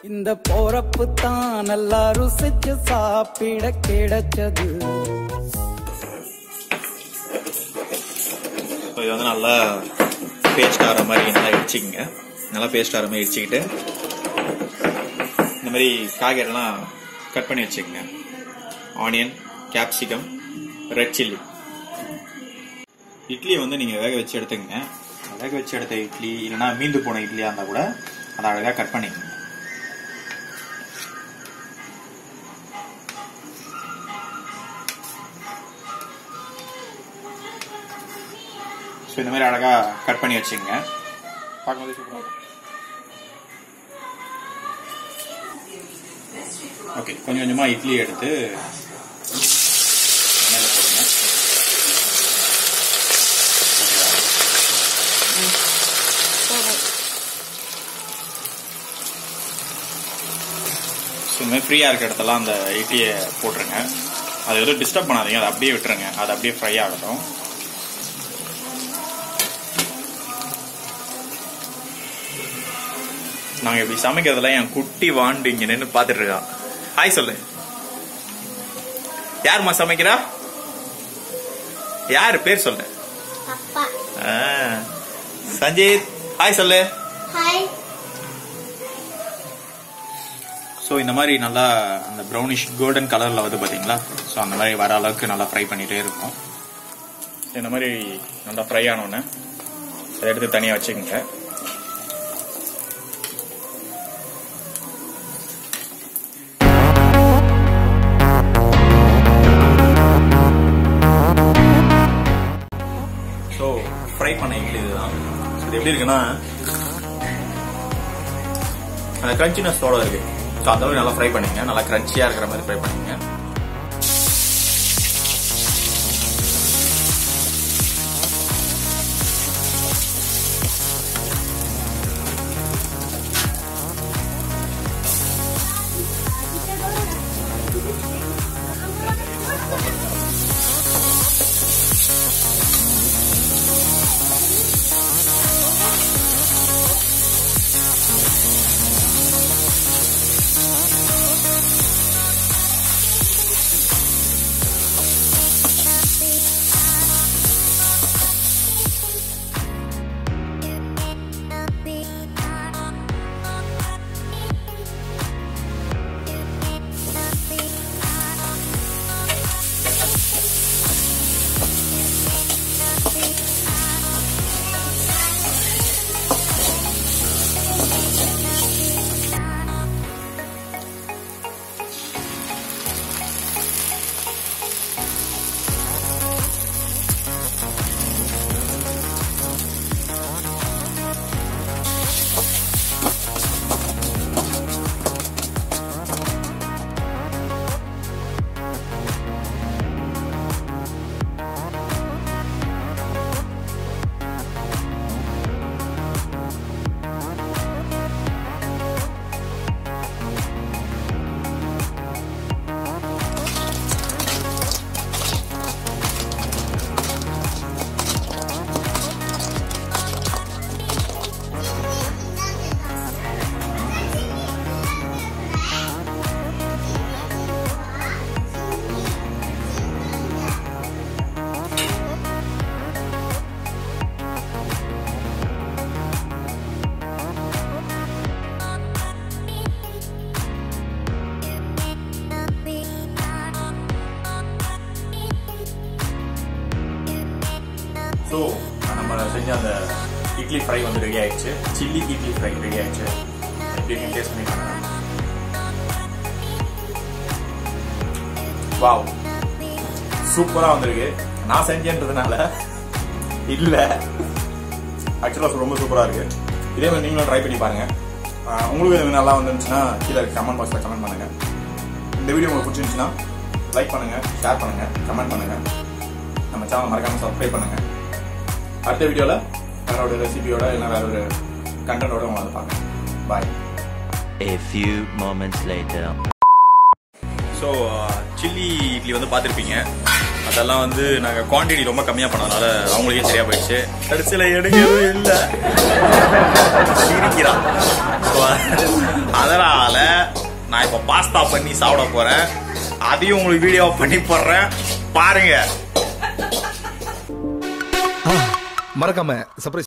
இந்த போறப்பு தான் நல்லா ருசிச்சு சாப்பிட கிடைச்சது ஸோ இது வந்து நல்லா பேஸ்ட் ஆகிற மாதிரி நல்லா இடிச்சிக்கங்க நல்லா பேஸ்ட் ஆகிற மாதிரி இடிச்சிக்கிட்டு இந்த மாதிரி காய்கறிலாம் கட் பண்ணி வச்சுக்கோங்க ஆனியன் கேப்சிகம் ரெட் சில்லி இட்லியை வந்து நீங்கள் வேக வச்சு எடுத்துக்கங்க வேக வச்சு எடுத்த இட்லி இல்லைன்னா மீந்து போன இட்லியாக இருந்தால் கூட அதை அழகாக கட் பண்ணிக்கங்க ஸோ இந்த மாதிரி அழகாக கட் பண்ணி வச்சுக்கங்க பார்க்கும்போது சூப்பராக ஓகே கொஞ்சம் கொஞ்சமாக இட்லி எடுத்து எண்ணெயில் போடுங்க ஸோ இந்த மாதிரி ஃப்ரீயாக இருக்க இடத்தெல்லாம் அந்த இட்லியை போட்டுருங்க அது எதுவும் டிஸ்டர்ப் பண்ணாதீங்க அதை அப்படியே விட்டுருங்க அது அப்படியே ஃப்ரை ஆகட்டும் நாங்க இப்படி சமைக்கிறதெல்லாம் என் குட்டி வாண்டு இங்க நின்று பாத்துட்டு இருக்கான் ஹாய் சொல்லு யாரும்மா சமைக்கிறா யாரு பேர் சொல்லு அப்பா ஆ, சஞ்சீத் ஹாய் சொல்லு ஹாய் ஸோ இந்த மாதிரி நல்லா அந்த ப்ரௌனிஷ் கோல்டன் கலரில் வந்து பார்த்தீங்களா ஸோ அந்த மாதிரி வர அளவுக்கு நல்லா ஃப்ரை பண்ணிகிட்டே இருக்கும் இந்த மாதிரி நல்லா ஃப்ரை ஆனோடனே அதை எடுத்து தனியாக வச்சுக்கோங்க ஸோ ஃப்ரை பண்ண இட்லி இதுதான் So, இது எப்படி இருக்குன்னா அந்த கிரன்ச்சினஸோட இருக்கு ஸோ அந்த அளவுக்கு நல்லா ஃப்ரை பண்ணிங்க நல்லா கிரன்ச்சியாக இருக்கிற மாதிரி ஃப்ரை பண்ணிங்க ஸோ நம்ம செஞ்ச அந்த இட்லி ஃப்ரை வந்து ரெடி ஆயிடுச்சு சில்லி இட்லி ஃப்ரை ரெடி ஆயிடுச்சு எப்படி நீங்கள் டேஸ்ட் பண்ணி பாருங்க வாவ் சூப்பராக வந்திருக்கு நான் செஞ்சேன்றதுனால இல்லை ஆக்சுவலாக ரொம்ப சூப்பராக இருக்கு இதே மாதிரி நீங்களும் ட்ரை பண்ணி பாருங்க ஆஹ் உங்களுக்கு இது நல்லா வந்துருந்துச்சுன்னா கீழே கமெண்ட் பாக்ஸில் கமெண்ட் பண்ணுங்க இந்த வீடியோ உங்களுக்கு பிடிச்சிருந்துச்சுன்னா லைக் பண்ணுங்க ஷேர் பண்ணுங்க கமெண்ட் பண்ணுங்க நம்ம சேனல் மறக்காம சப்ஸ்கிரைப் பண்ணுங்க அடுத்த வீடியோவில் வேற ஒரு ரெசிபியோட இல்லை வேற ஒரு கண்டென்ட்டோட உங்களை வந்து பார்க்குறேன் bye A few moments later. So chilli idli வந்து பார்த்துருப்பீங்க அதெல்லாம் வந்து நாங்கள் குவான்டிட்டி ரொம்ப கம்மியாக பண்ணதுனால அவங்களுக்கே சரியா போயிடுச்சு கடைசியில் எடுக்கவே இல்லை சிரிக்கிறான் So, அதனால நான் இப்போ பாஸ்தா பண்ணி சாப்பிட போறேன் அதையும் உங்களுக்கு வீடியோ பண்ணி போடுறேன் பாருங்க மறக்காம சர்ப்ரைஸ்